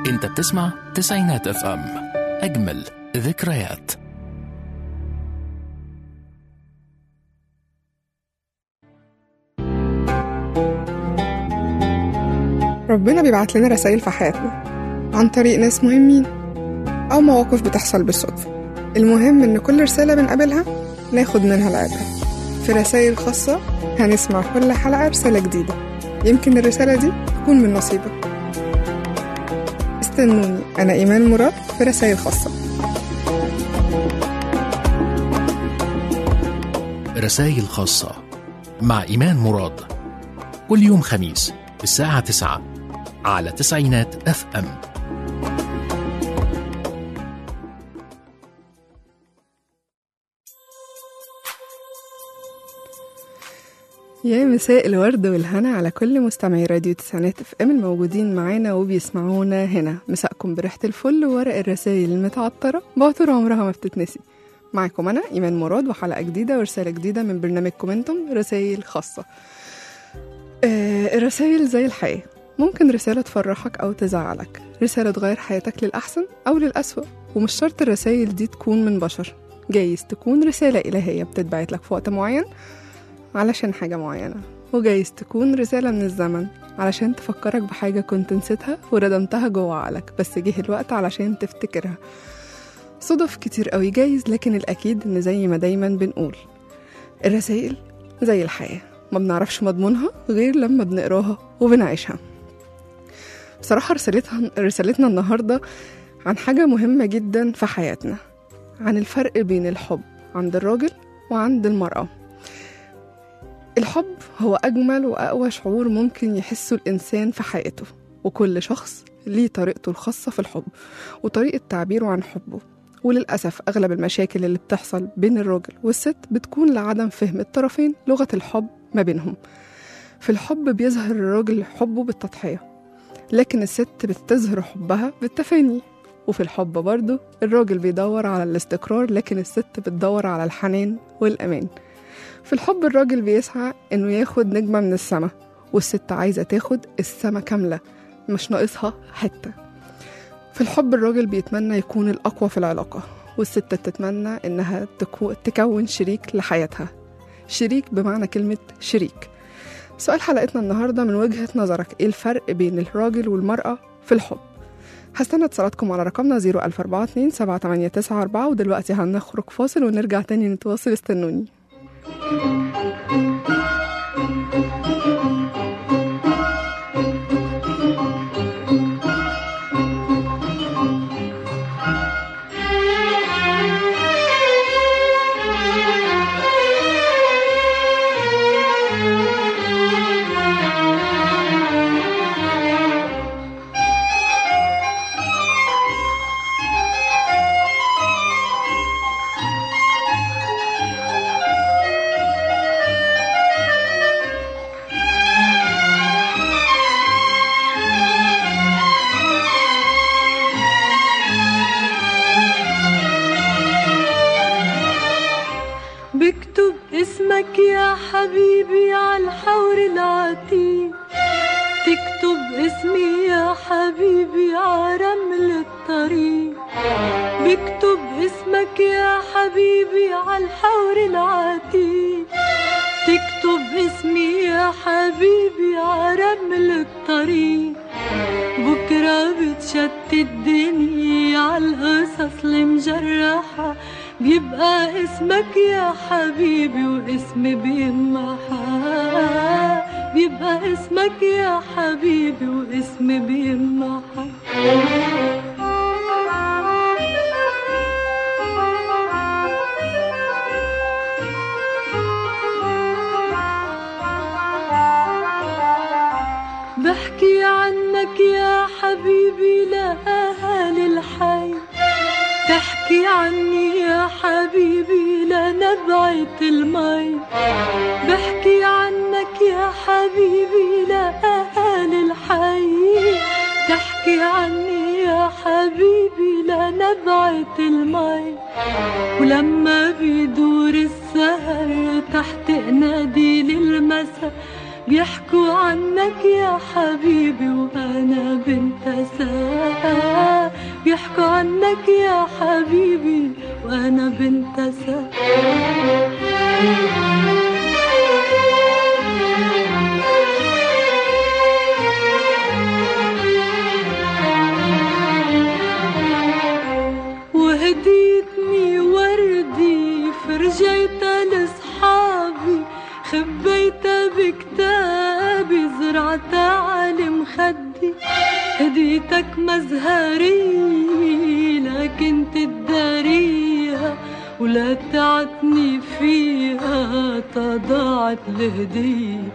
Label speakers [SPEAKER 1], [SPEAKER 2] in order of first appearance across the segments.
[SPEAKER 1] انت بتسمع تسعينات اف ام اجمل ذكريات
[SPEAKER 2] ربنا بيبعت لنا رسائل في حياتنا عن طريق ناس مهمين أو مواقف بتحصل بالصدفة المهم إن كل رسالة بنقابلها ناخد منها العبرة في رسائل خاصة هنسمع كل حلقة رسالة جديدة يمكن الرسالة دي تكون من نصيبك استنوني أنا إيمان مراد في رسائل خاصة
[SPEAKER 1] رسائل خاصة مع إيمان مراد كل يوم خميس الساعة 9 على تسعينات اف ام
[SPEAKER 2] يا مساء الورد والهنا على كل مستمعي راديو تسعينات اف ام الموجودين معانا وبيسمعونا هنا مساءكم بريحة الفل وورق الرسائل المتعطرة بعطر عمرها ما بتتنسي معاكم أنا إيمان مراد وحلقة جديدة ورسالة جديدة من برنامجكم انتم رسائل خاصة آه الرسائل زي الحياة ممكن رسالة تفرحك أو تزعلك رسالة تغير حياتك للأحسن أو للأسوأ ومش شرط الرسائل دي تكون من بشر جايز تكون رسالة إلهية بتتبعت لك في وقت معين علشان حاجة معينة وجايز تكون رسالة من الزمن علشان تفكرك بحاجة كنت نسيتها وردمتها جوه عقلك بس جه الوقت علشان تفتكرها صدف كتير قوي جايز لكن الأكيد إن زي ما دايما بنقول الرسائل زي الحياة ما بنعرفش مضمونها غير لما بنقراها وبنعيشها بصراحة رسالتها رسالتنا النهاردة عن حاجة مهمة جدا في حياتنا عن الفرق بين الحب عند الراجل وعند المرأة الحب هو أجمل وأقوى شعور ممكن يحسه الإنسان في حياته وكل شخص ليه طريقته الخاصة في الحب وطريقة تعبيره عن حبه وللأسف أغلب المشاكل اللي بتحصل بين الراجل والست بتكون لعدم فهم الطرفين لغة الحب ما بينهم في الحب بيظهر الراجل حبه بالتضحية لكن الست بتظهر حبها بالتفاني وفي الحب برضه الراجل بيدور على الاستقرار لكن الست بتدور على الحنان والأمان في الحب الراجل بيسعى إنه ياخد نجمة من السما والست عايزة تاخد السما كاملة مش ناقصها حتة في الحب الراجل بيتمنى يكون الأقوى في العلاقة والست تتمنى إنها تكو- تكون شريك لحياتها شريك بمعنى كلمة شريك سؤال حلقتنا النهاردة من وجهة نظرك إيه الفرق بين الراجل والمرأة في الحب هستنى اتصالاتكم على رقمنا 00442 78994 ودلوقتي هنخرج فاصل ونرجع تاني نتواصل استنوني
[SPEAKER 3] بكتب اسمك يا حبيبي على الحور العتيق تكتب اسمي يا حبيبي على رمل الطريق بكتب اسمك يا حبيبي على الحور العتيق تكتب اسمي يا حبيبي على رمل الطريق بكرة بتشتت الدنيا عالقصص المجرحة بيبقى اسمك يا حبيبي واسمي بيمحى بيبقى اسمك يا حبيبي واسمي بيمحى بحكي عنك يا حبيبي لأهالي الحي تحكي عني يا حبيبي لنبعة المي بحكي عنك يا حبيبي لأهالي الحي تحكي عني يا حبيبي لنبعة المي ولما بيدور السهر تحت نادي المساء بيحكوا عنك يا حبيبي وانا بنت ساعة بيحكوا عنك يا حبيبي وانا بنت ساعة وهديتني وردي فرجيتها لصحابي خبيتها بكتابي زرعتها على مخدي هديتك مزهري لكن تداريها ولا تعتني فيها تضاعت الهدية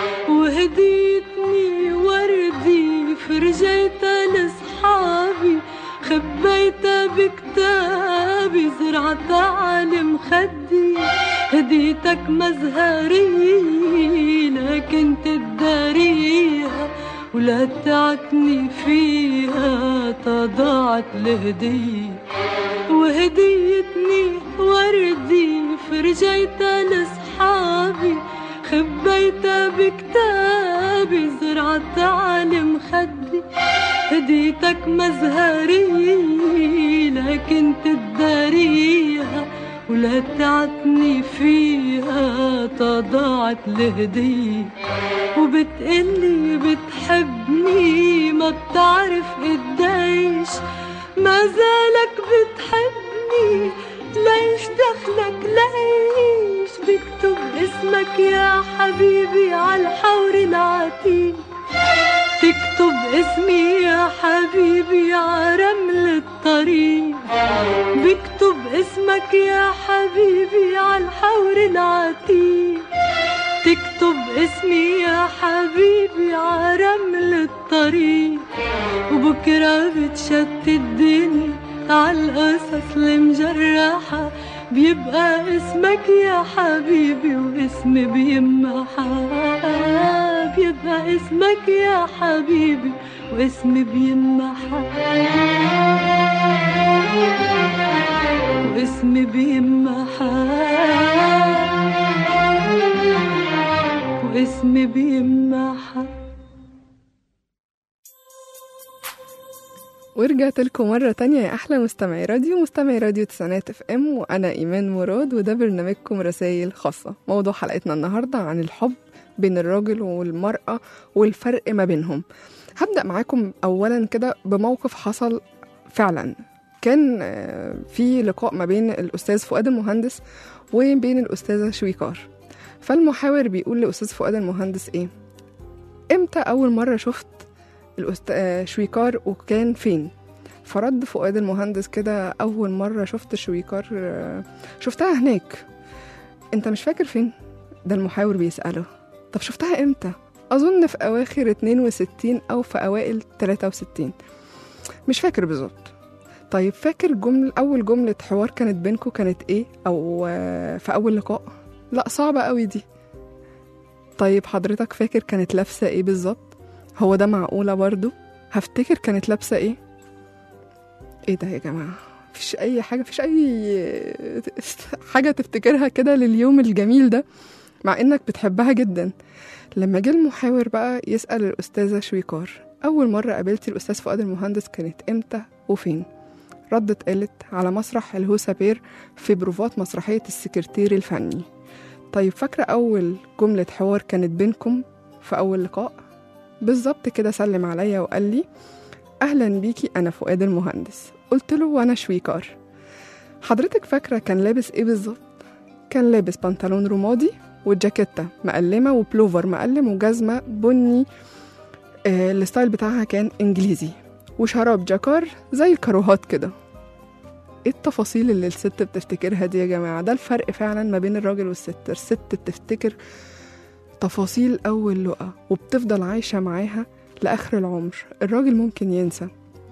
[SPEAKER 3] وهديتني وردي فرجيتها لصحابي خبيتها بكتابي زرعتها على مخدي هديتك مزهري لكن تداريها ولا تعتني فيها تضاعت الهدية وهديتني وردي فرجيتها لصحابي خبيتها بكتابي زرعتها على مخدي هديتك مزهري لكن تداريها ولا تعتني فيها تضاعت الهدية وبتقلي بتحبني ما بتعرف قديش ما زالك بتحبني ليش دخلك ليش بكتب اسمك يا حبيبي عالحور العتيق تكتب اسمي يا حبيبي عرمل الطريق بكتب اسمك يا حبيبي عالحور العتيق تكتب اسمي يا حبيبي عرمل الطريق وبكرة بتشتت الدنيا عالقصص المجرحة بيبقى اسمك يا حبيبي واسمي بيمحى بيبقى اسمك يا حبيبي واسمي بيمحى واسمي بيمحى واسمي بيمحى
[SPEAKER 2] ورجعت لكم مرة تانية يا أحلى مستمعي راديو مستمعي راديو تسعينات اف ام وأنا إيمان مراد وده برنامجكم رسائل خاصة موضوع حلقتنا النهاردة عن الحب بين الراجل والمرأة والفرق ما بينهم هبدأ معاكم أولا كده بموقف حصل فعلا كان آه، في لقاء ما بين الأستاذ فؤاد المهندس وبين الأستاذة شويكار فالمحاور بيقول لأستاذ فؤاد المهندس إيه إمتى أول مرة شفت الأست... آه، شويكار وكان فين فرد فؤاد المهندس كده أول مرة شفت شويكار آه، شفتها هناك أنت مش فاكر فين؟ ده المحاور بيسأله طب شفتها إمتى؟ أظن في أواخر 62 أو في أوائل 63 مش فاكر بالظبط طيب فاكر جمل أول جملة حوار كانت بينكم كانت إيه؟ أو آه، في أول لقاء؟ لا صعبة قوي دي طيب حضرتك فاكر كانت لابسة إيه بالظبط؟ هو ده معقولة برضو؟ هفتكر كانت لابسة إيه؟ إيه ده يا جماعة؟ مفيش أي حاجة مفيش أي حاجة تفتكرها كده لليوم الجميل ده مع إنك بتحبها جدا لما جه المحاور بقى يسأل الأستاذة شويكار أول مرة قابلتي الأستاذ فؤاد المهندس كانت إمتى وفين؟ ردت قالت على مسرح الهوسا بير في بروفات مسرحية السكرتير الفني طيب فاكرة أول جملة حوار كانت بينكم في أول لقاء؟ بالظبط كده سلم عليا وقال لي أهلا بيكي أنا فؤاد المهندس قلت له وأنا شويكار حضرتك فاكرة كان لابس إيه بالظبط؟ كان لابس بنطلون رمادي وجاكيتة مقلمة وبلوفر مقلم وجزمة بني آه الستايل بتاعها كان إنجليزي وشراب جاكار زي الكاروهات كده ايه التفاصيل اللي الست بتفتكرها دي يا جماعة ده الفرق فعلا ما بين الراجل والست الست بتفتكر تفاصيل أول لقا وبتفضل عايشة معاها لآخر العمر الراجل ممكن ينسى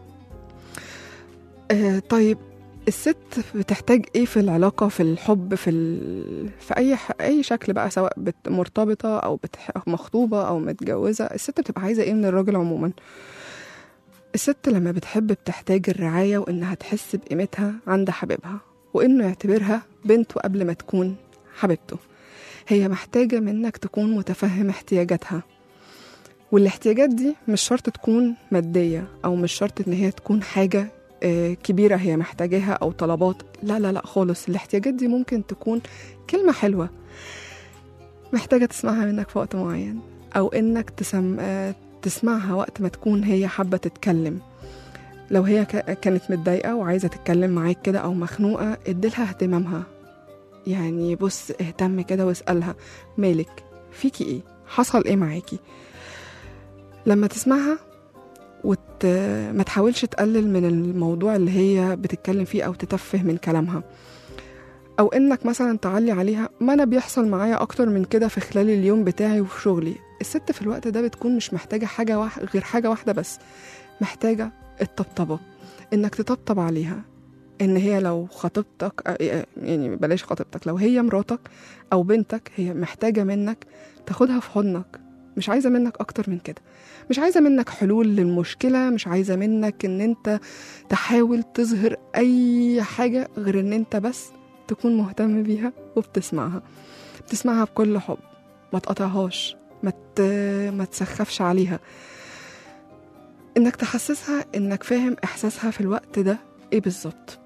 [SPEAKER 2] آه طيب الست بتحتاج ايه في العلاقة في الحب في ال... في اي ح... اي شكل بقى سواء بت... مرتبطة او بتح... مخطوبة او متجوزة الست بتبقى عايزة ايه من الراجل عموما الست لما بتحب بتحتاج الرعاية وإنها تحس بقيمتها عند حبيبها وإنه يعتبرها بنته قبل ما تكون حبيبته هي محتاجة منك تكون متفهم احتياجاتها والاحتياجات دي مش شرط تكون مادية أو مش شرط إن هي تكون حاجة آه، كبيرة هي محتاجاها أو طلبات لا لا لا خالص الاحتياجات دي ممكن تكون كلمة حلوة محتاجة تسمعها منك في وقت معين أو إنك تسم... آه، تسمعها وقت ما تكون هي حابة تتكلم لو هي ك- كانت متضايقة وعايزة تتكلم معاك كده أو مخنوقة اديلها اهتمامها يعني بص اهتم كده واسألها مالك فيكي ايه حصل ايه معاكي لما تسمعها وت... ما تحاولش تقلل من الموضوع اللي هي بتتكلم فيه أو تتفه من كلامها أو إنك مثلا تعلي عليها ما أنا بيحصل معايا أكتر من كده في خلال اليوم بتاعي وفي شغلي الست في الوقت ده بتكون مش محتاجة حاجة واح... غير حاجة واحدة بس محتاجة الطبطبة إنك تطبطب عليها إن هي لو خطيبتك آه، يعني بلاش خطيبتك لو هي مراتك أو بنتك هي محتاجة منك تاخدها في حضنك مش عايزة منك أكتر من كده مش عايزة منك حلول للمشكلة مش عايزة منك إن أنت تحاول تظهر أي حاجة غير إن أنت بس تكون مهتم بيها وبتسمعها بتسمعها بكل حب ما تقطعهاش ما ت... ما تسخفش عليها انك تحسسها انك فاهم احساسها في الوقت ده ايه بالظبط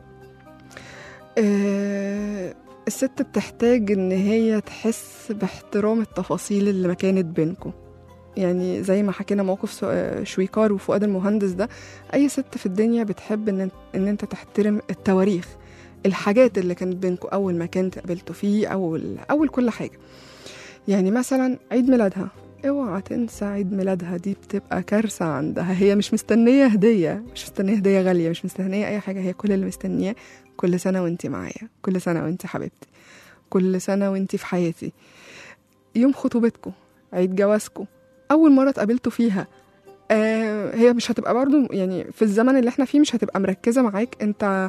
[SPEAKER 2] آه، الست بتحتاج ان هي تحس باحترام التفاصيل اللي ما كانت بينكم يعني زي ما حكينا موقف سو- آه، شويكار وفؤاد المهندس ده اي ست في الدنيا بتحب ان ان انت تحترم التواريخ الحاجات اللي كانت بينكم اول ما كنت قابلتوا فيه اول اول كل حاجه يعني مثلا عيد ميلادها اوعى تنسى عيد ميلادها دي بتبقى كارثة عندها هي مش مستنية هدية مش مستنية هدية غالية مش مستنية أي حاجة هي كل اللي مستنياه كل سنة وانتي معايا كل سنة وانتي حبيبتي كل سنة وانتي في حياتي يوم خطوبتكم عيد جوازكم أول مرة اتقابلتوا فيها آه هي مش هتبقى برضو يعني في الزمن اللي احنا فيه مش هتبقى مركزة معاك انت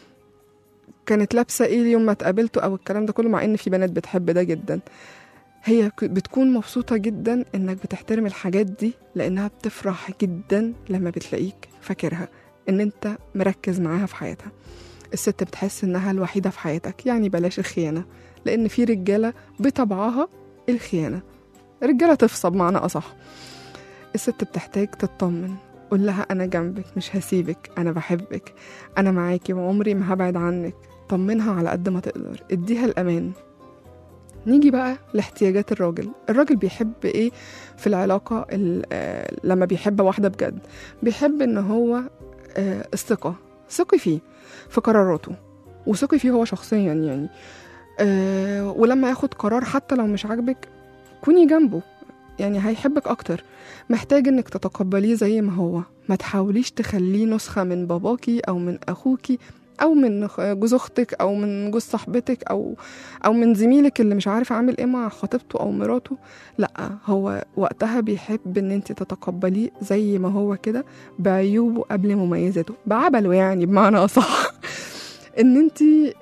[SPEAKER 2] كانت لابسة ايه اليوم ما اتقابلتوا او الكلام ده كله مع ان في بنات بتحب ده جدا هي ك- بتكون مبسوطة جدا انك بتحترم الحاجات دي لانها بتفرح جدا لما بتلاقيك فاكرها ان انت مركز معاها في حياتها الست بتحس انها الوحيدة في حياتك يعني بلاش الخيانة لان في رجالة بطبعها الخيانة رجالة تفصى بمعنى اصح الست بتحتاج تطمن قول لها انا جنبك مش هسيبك انا بحبك انا معاكي وعمري ما هبعد عنك طمنها على قد ما تقدر اديها الامان نيجي بقى لاحتياجات الراجل الراجل بيحب ايه في العلاقة ال- آه، لما بيحب واحدة بجد بيحب ان هو آه، الثقة ثقي فيه في قراراته وثقي فيه هو شخصيا يعني آه، ولما ياخد قرار حتى لو مش عاجبك كوني جنبه يعني هيحبك اكتر محتاج انك تتقبليه زي ما هو ما تحاوليش تخليه نسخة من باباكي او من اخوكي او من خ- جوز اختك او من جوز صاحبتك او او من زميلك اللي مش عارف عامل ايه مع خطيبته او مراته لا هو وقتها بيحب ان انت تتقبليه زي ما هو كده بعيوبه قبل مميزاته بعبله يعني بمعنى اصح ان انت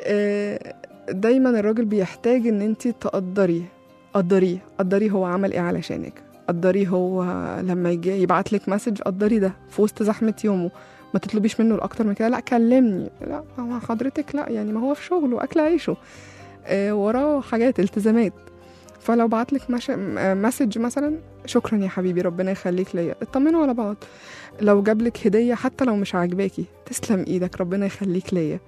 [SPEAKER 2] دايما الراجل بيحتاج ان انت تقدريه قدريه قدريه هو عمل ايه علشانك قدريه هو لما يجي يبعت لك مسج قدري ده في وسط زحمه يومه ما تطلبيش منه الاكتر من كده لا كلمني لا هو حضرتك لا يعني ما هو في شغله اكل عيشه آه، وراه حاجات التزامات فلو بعتلك مش... آه، مسج مثلا شكرا يا حبيبي ربنا يخليك ليا اطمنوا على بعض لو جابلك هدية حتى لو مش عاجباكي تسلم ايدك ربنا يخليك ليا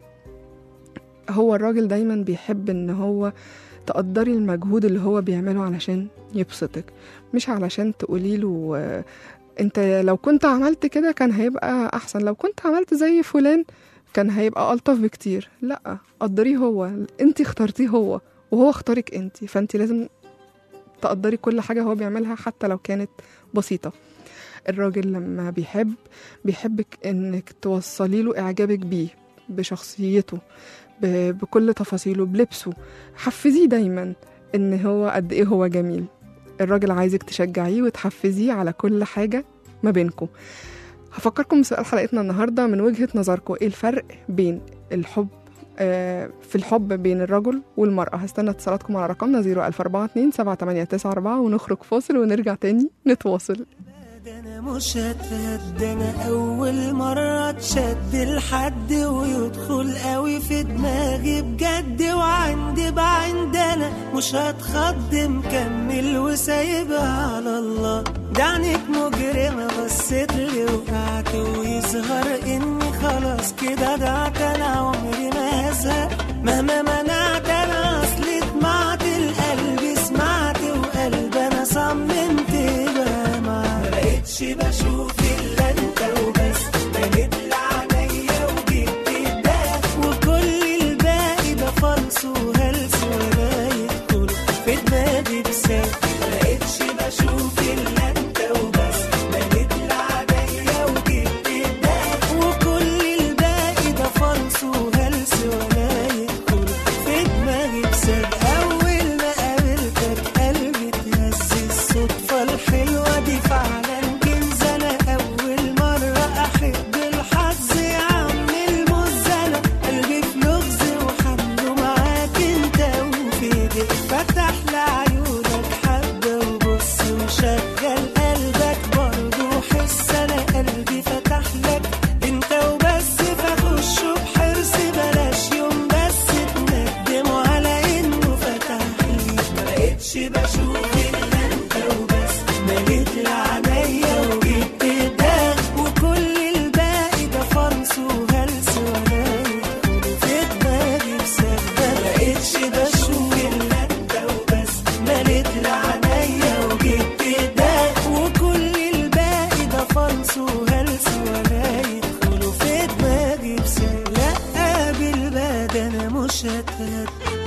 [SPEAKER 2] هو الراجل دايما بيحب ان هو تقدري المجهود اللي هو بيعمله علشان يبسطك مش علشان تقولي له آه، انت لو كنت عملت كده كان هيبقى احسن لو كنت عملت زي فلان كان هيبقى الطف بكتير لا قدريه هو انت اخترتيه هو وهو اختارك انت فانت لازم تقدري كل حاجة هو بيعملها حتى لو كانت بسيطة الراجل لما بيحب بيحبك انك توصلي له اعجابك بيه بشخصيته ب- بكل تفاصيله بلبسه حفزيه دايما ان هو قد ايه هو جميل الراجل عايزك تشجعيه وتحفزيه على كل حاجة ما بينكم هفكركم بسؤال حلقتنا النهاردة من وجهة نظركم ايه الفرق بين الحب آه، في الحب بين الرجل والمرأة هستنى اتصالاتكم على رقمنا 00427 7894 ونخرج فاصل ونرجع تاني نتواصل
[SPEAKER 4] ده انا مش هتهد انا اول مرة اتشد لحد ويدخل قوي في دماغي بجد وعندي بعند انا مش هتخض مكمل وسايبها على الله ده عينيك مجرمة بصيت لي وقعت ويظهر اني خلاص كده ضعت انا عمري ما هزهق مهما منعت انا اصلي طمعت القلب سمعت وقلب انا صممت بقى معاك مبقتش بشوف الا انت وبس بنت عليا وجبت ده وكل الباقي ده فلس وهلس ولا يدخل في دماغي بسات مبقتش بشوف الا انت وبس بنت عليا وجبت ده وكل الباقي ده فلس وهلس ولا يدخل في دماغي بسات اول ما قابلتك قلبي اتهز الصدفه الحلوه دي فعلا كنز انا اول مره احب الحظ يا عم المزنه قلبي في لغز وحمله معاك انت وفي ايديك فتح لعيونك حبه وبص وشغل قلبك برضه حس انا قلبي فتح لك انت وبس فخشه بحرص بلاش يوم بس تندم على انه فتح لي مبقتش بشوف الا انت وبس مليت لعينيا وجبت ده وكل الباقي ده فرص وهلس ولا يدخل في دماغي بسبب مبقتش بشوف الا انت وبس مليت لعينيا وجبت ده وكل الباقي ده فرص وهلس ولا يدخلوا في دماغي بسبب لا بالباد انا مش هتهد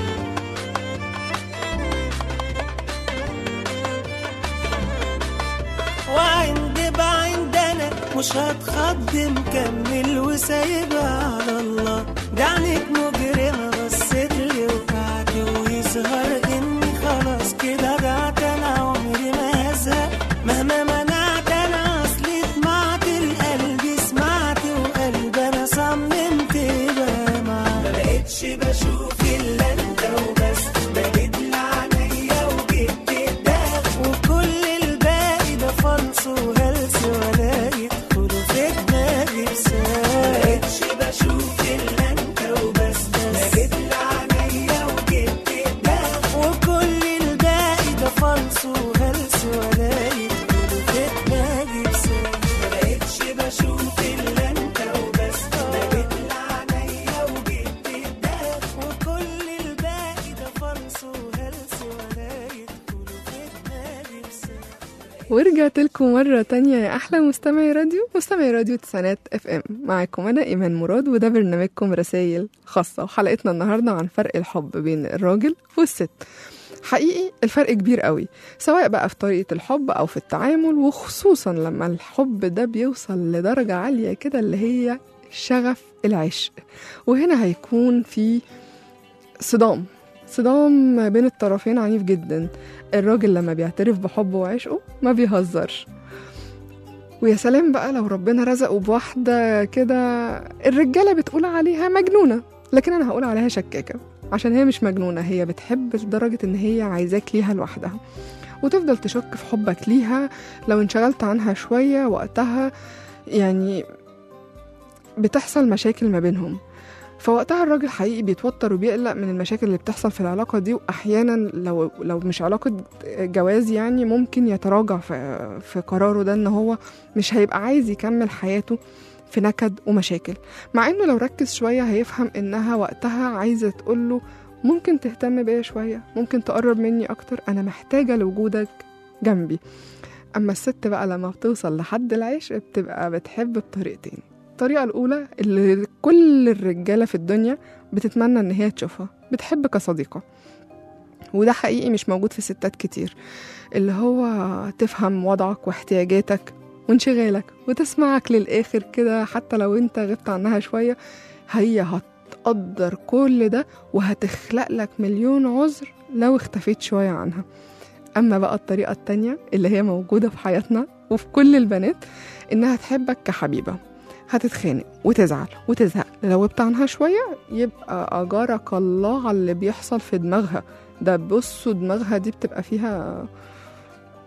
[SPEAKER 4] وعند بعند انا مش هتخض مكمل وسايبها على الله ده عينيك مجرمة بصيت لي وقعت ويظهر اني خلاص كده ضعت انا عمري ما هزهق مهما منعت انا اصلي طمعت القلب سمعت وقلب انا صممت بقى معاك مبقتش بشوف الا انت وبس بقيت لعينيا وجبت ده وكل الباقي ده فلس وهلس ولا يدخلوا في دماغي بسبب مبقتش بشوف الا انت وبس بقيت لعينيا وجبت ده وكل الباقي ده فلس وهلس ولا يدخلوا في دماغي بسبب مبقتش بشوف الا انت وبس بقيت لعينيا وجبت ده وكل الباقي ده فلس وهلس ولا يدخلوا في دماغي بسبب
[SPEAKER 2] ورجعت لكم مرة تانية يا أحلى مستمعي راديو مستمعي راديو تسعينات اف ام معاكم أنا إيمان مراد وده برنامجكم رسائل خاصة وحلقتنا النهاردة عن فرق الحب بين الراجل والست حقيقي الفرق كبير قوي سواء بقى في طريقة الحب أو في التعامل وخصوصا لما الحب ده بيوصل لدرجة عالية كده اللي هي شغف العشق وهنا هيكون في صدام صدام ما بين الطرفين عنيف جدا الراجل لما بيعترف بحبه وعشقه ما بيهزرش ويا سلام بقى لو ربنا رزقه بواحدة كده الرجالة بتقول عليها مجنونة لكن أنا هقول عليها شكاكة عشان هي مش مجنونة هي بتحب لدرجة إن هي عايزاك ليها لوحدها وتفضل تشك في حبك ليها لو انشغلت عنها شوية وقتها يعني بتحصل مشاكل ما بينهم فوقتها الراجل حقيقي بيتوتر وبيقلق من المشاكل اللي بتحصل في العلاقة دي وأحيانا لو لو مش علاقة جواز يعني ممكن يتراجع في, في قراره ده إن هو مش هيبقى عايز يكمل حياته في نكد ومشاكل مع إنه لو ركز شوية هيفهم إنها وقتها عايزة تقوله ممكن تهتم بيا شوية ممكن تقرب مني أكتر أنا محتاجة لوجودك جنبي أما الست بقى لما بتوصل لحد العشق بتبقى بتحب بطريقتين الطريقة الأولى اللي كل الرجالة في الدنيا بتتمنى إن هي تشوفها بتحب كصديقة وده حقيقي مش موجود في ستات كتير اللي هو تفهم وضعك واحتياجاتك وانشغالك وتسمعك للآخر كده حتى لو انت غبت عنها شوية هي هتقدر كل ده وهتخلق لك مليون عذر لو اختفيت شوية عنها أما بقى الطريقة التانية اللي هي موجودة في حياتنا وفي كل البنات إنها تحبك كحبيبة هتتخانق وتزعل وتزهق لو غبت عنها شوية يبقى أجارك الله على اللي بيحصل في دماغها ده بصوا دماغها دي بتبقى فيها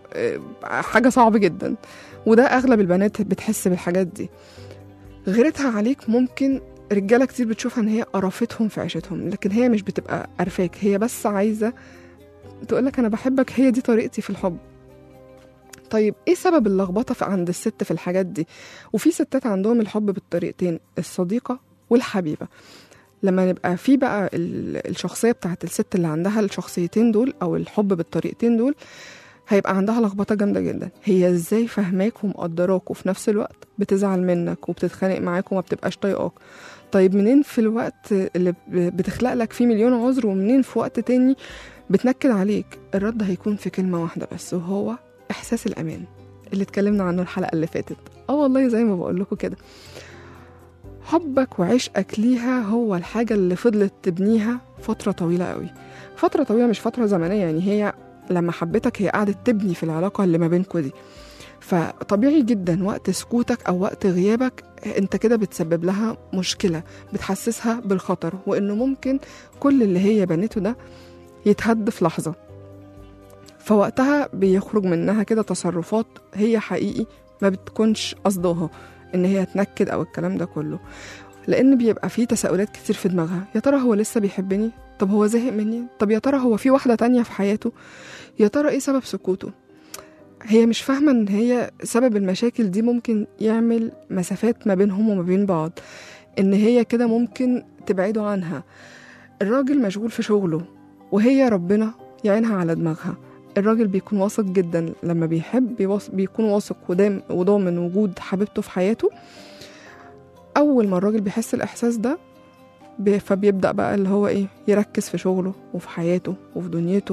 [SPEAKER 2] آه، حاجة صعبة جدا وده أغلب البنات بتحس بالحاجات دي غيرتها عليك ممكن رجالة كتير بتشوفها إن هي قرفتهم في عيشتهم لكن هي مش بتبقى قرفاك هي بس عايزة تقولك أنا بحبك هي دي طريقتي في الحب طيب ايه سبب اللخبطه في عند الست في الحاجات دي وفي ستات عندهم الحب بالطريقتين الصديقه والحبيبه لما نبقى في بقى ال- الشخصيه بتاعت الست اللي عندها الشخصيتين دول او الحب بالطريقتين دول هيبقى عندها لخبطه جامده جدا هي ازاي فاهماك ومقدراك وفي نفس الوقت بتزعل منك وبتتخانق معاك وما بتبقاش طايقاك طيب منين في الوقت اللي ب- بتخلق لك فيه مليون عذر ومنين في وقت تاني بتنكد عليك الرد هيكون في كلمه واحده بس وهو احساس الامان اللي اتكلمنا عنه الحلقه اللي فاتت اه والله زي ما بقول لكم كده حبك وعشقك ليها هو الحاجه اللي فضلت تبنيها فتره طويله قوي فتره طويله مش فتره زمنيه يعني هي لما حبتك هي قعدت تبني في العلاقه اللي ما بينكوا دي فطبيعي جدا وقت سكوتك او وقت غيابك انت كده بتسبب لها مشكله بتحسسها بالخطر وانه ممكن كل اللي هي بنته ده يتهد في لحظه فوقتها بيخرج منها كده تصرفات هي حقيقي ما بتكونش قصدها ان هي تنكد او الكلام ده كله لان بيبقى فيه تساؤلات كتير في دماغها يا ترى هو لسه بيحبني طب هو زهق مني طب يا ترى هو في واحده تانية في حياته يا ترى ايه سبب سكوته هي مش فاهمه ان هي سبب المشاكل دي ممكن يعمل مسافات ما بينهم وما بين بعض ان هي كده ممكن تبعده عنها الراجل مشغول في شغله وهي ربنا يعينها على دماغها الراجل بيكون واثق جدا لما بيحب بيواث- بيكون واثق ودام وضامن وجود حبيبته في حياته اول ما الراجل بيحس الاحساس ده بي- فبيبدا بقى اللي هو ايه يركز في شغله وفي حياته وفي دنيته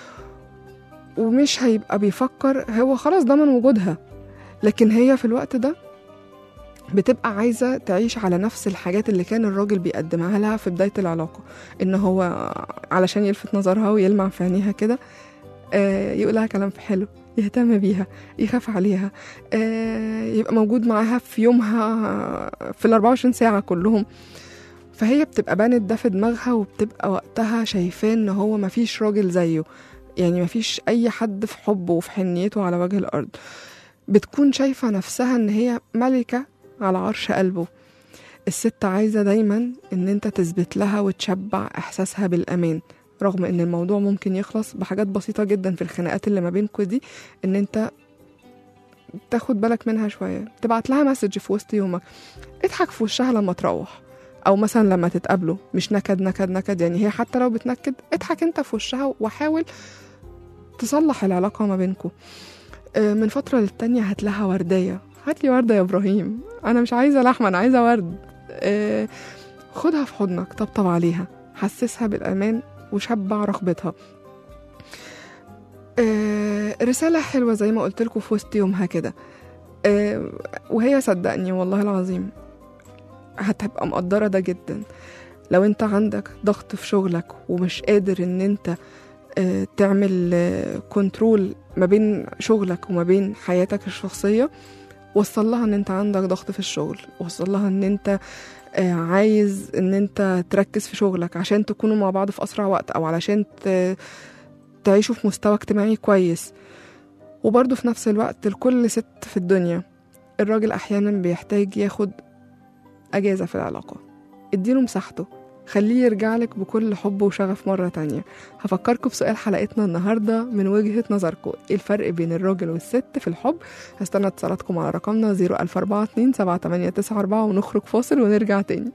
[SPEAKER 2] ومش هيبقى بيفكر هو خلاص ضمن وجودها لكن هي في الوقت ده بتبقى عايزة تعيش على نفس الحاجات اللي كان الراجل بيقدمها لها في بداية العلاقة إن هو علشان يلفت نظرها ويلمع في عينيها كده آه، يقول لها كلام حلو يهتم بيها يخاف عليها آه، يبقى موجود معاها في يومها في ال 24 ساعة كلهم فهي بتبقى بانت ده في دماغها وبتبقى وقتها شايفاه ان هو مفيش راجل زيه يعني مفيش اي حد في حبه وفي حنيته على وجه الارض بتكون شايفة نفسها ان هي ملكة على عرش قلبه الست عايزة دايما ان انت تثبت لها وتشبع احساسها بالامان رغم ان الموضوع ممكن يخلص بحاجات بسيطة جدا في الخناقات اللي ما بينكوا دي ان انت تاخد بالك منها شوية تبعت لها مسج في وسط يومك اضحك في وشها لما تروح او مثلا لما تتقابلوا مش نكد نكد نكد يعني هي حتى لو بتنكد اضحك انت في وشها وحاول تصلح العلاقة ما بينكوا آه، من فترة للتانية هات لها وردية هات لي وردة يا إبراهيم أنا مش عايزة لحمة أنا عايزة ورد آه، خدها في حضنك طبطب عليها حسسها بالأمان وشبع رغبتها آه، رسالة حلوة زي ما قلت لكم في وسط يومها كده آه، وهي صدقني والله العظيم هتبقى مقدرة ده جدا لو انت عندك ضغط في شغلك ومش قادر ان انت آه، تعمل آه، كنترول ما بين شغلك وما بين حياتك الشخصية وصل لها ان انت عندك ضغط في الشغل وصل لها ان انت آه، عايز ان انت تركز في شغلك عشان تكونوا مع بعض في اسرع وقت او علشان ت- تعيشوا في مستوى اجتماعي كويس وبرضه في نفس الوقت لكل ست في الدنيا الراجل احيانا بيحتاج ياخد اجازة في العلاقة اديله مساحته خليه يرجع لك بكل حب وشغف مرة تانية هفكركم بسؤال حلقتنا النهاردة من وجهة نظركم ايه الفرق بين الراجل والست في الحب هستنى اتصالاتكم على رقمنا 00442 7894 ونخرج فاصل ونرجع تاني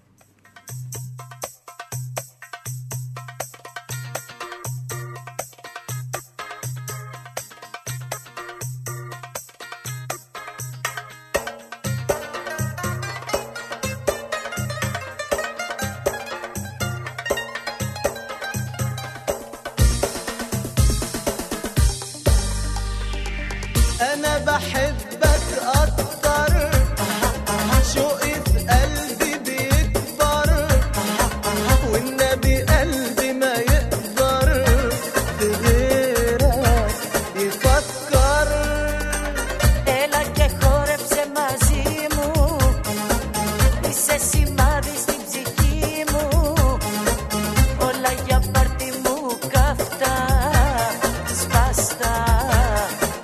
[SPEAKER 4] انا بحبك اكتر شوقي في قلبي بيكبر والنبي قلبي ما يقدر بغيرك يفكر
[SPEAKER 5] Έλα και χόρεψε μαζί μου Είσαι σημάδι στην ψυχή μου Όλα για πάρτι μου καυτά Σπαστά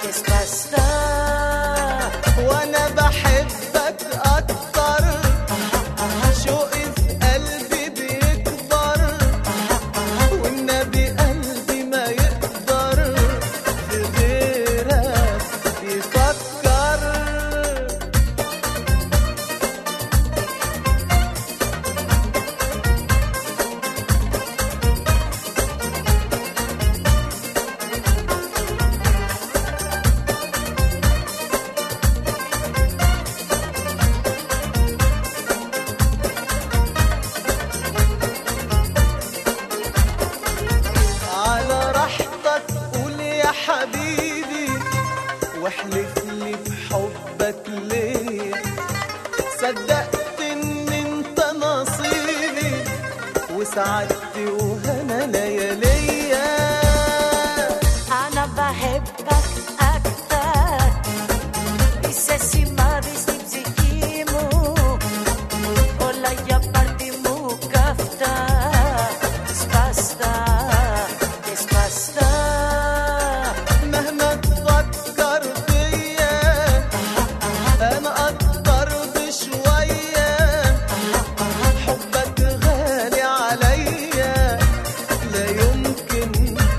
[SPEAKER 6] واحلف لي في حبك ليا صدقت ان انت نصيبي وسعدتي وهنا لياليا
[SPEAKER 5] أنا بحبك أكتر Dice si mavis ni bzikimu Ola ja parti mu kafta Spasta Despasta
[SPEAKER 6] مهما تفكر فيا انا اقدر بشويه حبك غالي عليا لا يمكن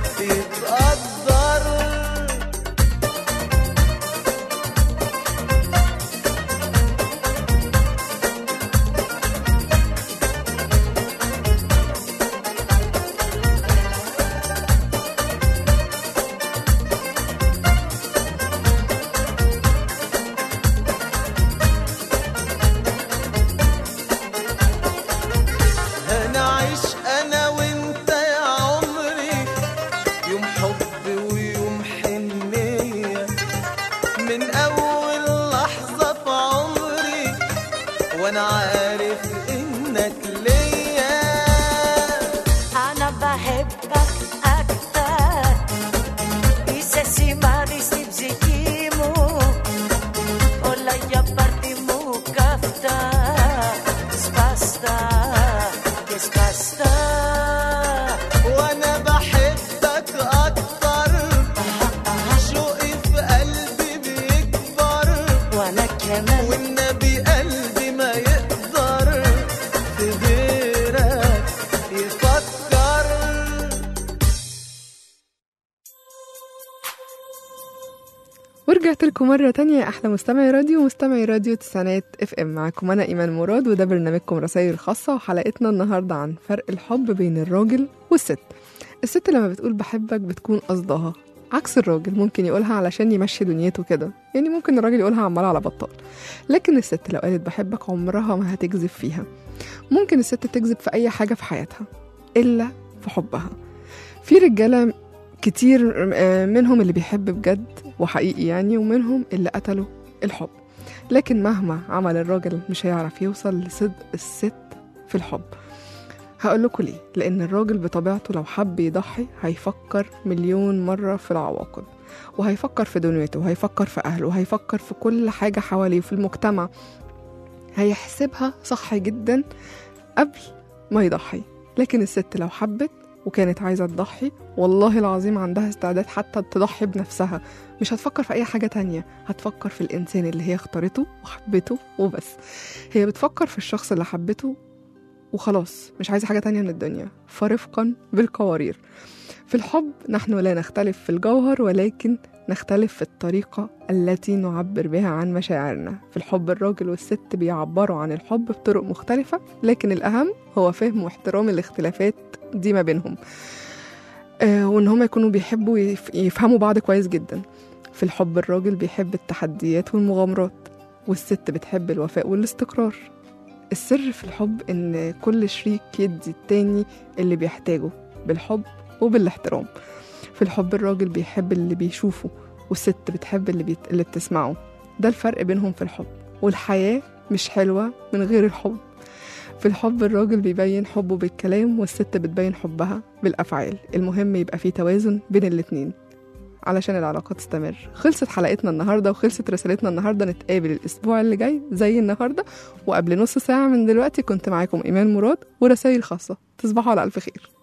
[SPEAKER 6] يتقدر هنعيش انا وانت يا عمري يوم حب ويوم حنية من اول لحظة في عمري وانا عارف انك ليا
[SPEAKER 5] أنا بحبك أكتر Dice si mavis ni bzikimu Ola ja parti mu kafta Spasta Despasta
[SPEAKER 6] وانا بحبك اكتر شوقي في قلبي بيكبر
[SPEAKER 5] وأنا كمان
[SPEAKER 6] والنبي قلبي ما يقدر في غيرك يفكر
[SPEAKER 2] ورجعت لكم مرة تانية يا أحلى مستمعي راديو ومستمعي راديو تسعينات اف ام معاكم أنا إيمان مراد وده برنامجكم رسائل خاصة وحلقتنا النهاردة عن فرق الحب بين الراجل والست الست لما بتقول بحبك بتكون قصدها عكس الراجل ممكن يقولها علشان يمشي دنيته كده يعني ممكن الراجل يقولها عمال على بطال لكن الست لو قالت بحبك عمرها ما هتكذب فيها ممكن الست تكذب في أي حاجة في حياتها إلا في حبها في رجالة كتير آه، منهم اللي بيحب بجد وحقيقي يعني ومنهم اللي قتلوا الحب لكن مهما عمل الراجل مش هيعرف يوصل لصدق الست في الحب هقول لكم ليه لان الراجل بطبيعته لو حب يضحي هيفكر مليون مره في العواقب وهيفكر في دنيته وهيفكر في اهله وهيفكر في كل حاجه حواليه في المجتمع هيحسبها صح جدا قبل ما يضحي لكن الست لو حبت وكانت عايزة تضحي والله العظيم عندها استعداد حتى تضحي بنفسها مش هتفكر في أي حاجة تانية هتفكر في الإنسان اللي هي اختارته وحبته وبس هي بتفكر في الشخص اللي حبته وخلاص مش عايزة حاجة تانية من الدنيا فرفقا بالقوارير في الحب نحن لا نختلف في الجوهر ولكن نختلف في الطريقة التي نعبر بها عن مشاعرنا في الحب الراجل والست بيعبروا عن الحب بطرق مختلفة لكن الأهم هو فهم واحترام الاختلافات دي ما بينهم آه وإن هما يكونوا بيحبوا يف- يفهموا بعض كويس جدا في الحب الراجل بيحب التحديات والمغامرات والست بتحب الوفاء والاستقرار السر في الحب إن كل شريك يدي التاني اللي بيحتاجه بالحب وبالاحترام في الحب الراجل بيحب اللي بيشوفه والست بتحب اللي, بيت... اللي بتسمعه ده الفرق بينهم في الحب والحياة مش حلوة من غير الحب في الحب الراجل بيبين حبه بالكلام والست بتبين حبها بالأفعال المهم يبقى فيه توازن بين الاتنين علشان العلاقة تستمر خلصت حلقتنا النهاردة وخلصت رسالتنا النهاردة نتقابل الأسبوع اللي جاي زي النهاردة وقبل نص ساعة من دلوقتي كنت معاكم إيمان مراد ورسائل خاصة تصبحوا على ألف خير